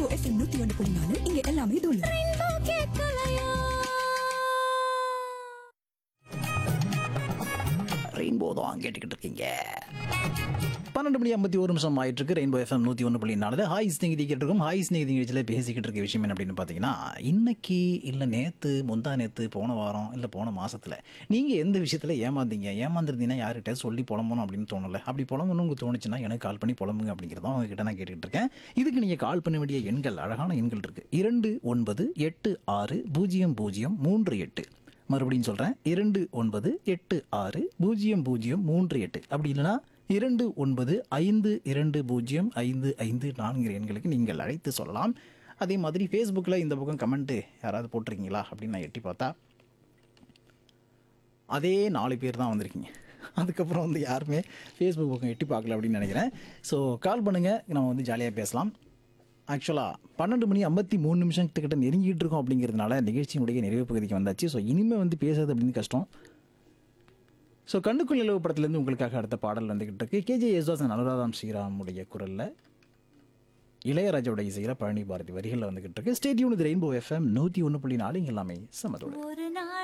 rainbow FM நூத்தி ஒன்று புள்ளி நாலு இங்க எல்லாமே தூளு ரெயின்போ தான் கேட்டுக்கிட்டு இருக்கீங்க பன்னெண்டு மணி ஐம்பத்தி ஒரு நிமிஷம் ஆயிட்டு இருக்கு ரெயின்போ எஃப்எம் நூற்றி ஒன்று புள்ளி நாலு ஹாய் ஸ்நேகிதி கேட்டிருக்கோம் ஹாய் ஸ்நேகிதி நிகழ்ச்சியில் பேசிக்கிட்டு இருக்க விஷயம் என்ன அப்படின்னு பார்த்தீங்கன்னா இன்னைக்கு இல்லை நேற்று முந்தா நேற்று போன வாரம் இல்லை போன மாசத்துல நீங்கள் எந்த விஷயத்தில் ஏமாந்தீங்க ஏமாந்துருந்தீங்கன்னா யார்கிட்ட சொல்லி புலம்பணும் அப்படின்னு தோணல அப்படி புலம்பணும்னு உங்களுக்கு தோணுச்சுன்னா எனக்கு கால் பண்ணி புலம்புங்க அப்படிங்கிறத உங்ககிட்ட நான் கேட்டுக்கிட்டு இருக்கேன் இதுக்கு நீங்கள் கால் பண்ண வேண்டிய எண்கள் அழகான எண்கள் இருக்குது இரண்டு ஒன்பது எட்டு ஆறு பூஜ்ஜியம் பூஜ்ஜியம் மூன்று எட்டு மறுபடியும் சொல்கிறேன் இரண்டு ஒன்பது எட்டு ஆறு பூஜ்ஜியம் பூஜ்ஜியம் மூன்று எட்டு அப்படி இல்லைன்னா இரண்டு ஒன்பது ஐந்து இரண்டு பூஜ்ஜியம் ஐந்து ஐந்து நான்கு எண்களுக்கு நீங்கள் அழைத்து சொல்லலாம் அதே மாதிரி ஃபேஸ்புக்கில் இந்த பக்கம் கமெண்ட்டு யாராவது போட்டிருக்கீங்களா அப்படின்னு நான் எட்டி பார்த்தா அதே நாலு பேர் தான் வந்திருக்கீங்க அதுக்கப்புறம் வந்து யாருமே ஃபேஸ்புக் பக்கம் எட்டி பார்க்கல அப்படின்னு நினைக்கிறேன் ஸோ கால் பண்ணுங்கள் நம்ம வந்து ஜாலியாக பேசலாம் ஆக்சுவலாக பன்னெண்டு மணி ஐம்பத்தி மூணு நிமிஷத்துக்கிட்ட நெருங்கிட்டு இருக்கோம் அப்படிங்கிறதுனால நிகழ்ச்சியினுடைய நிறைவு பகுதிக்கு வந்தாச்சு ஸோ இனிமேல் வந்து பேசுறது அப்படின்னு கஷ்டம் ஸோ கண்ணுக்குள் நிலவு படத்துலேருந்து உங்களுக்காக அடுத்த பாடல் வந்துக்கிட்டு இருக்கு கேஜே யேசுதாசன் அனுராதம் ஸ்ரீராமுடைய குரலில் இளையராஜாவோட இசையில் பழனி பாரதி வரிகளில் வந்துக்கிட்டு இருக்கு ஸ்டேடியூன் இது ரெயின்போ எஃப்எம் நூற்றி ஒன்று புள்ளி நாலு இங்க எல்லாமே சமதோடு ஒரு நாள்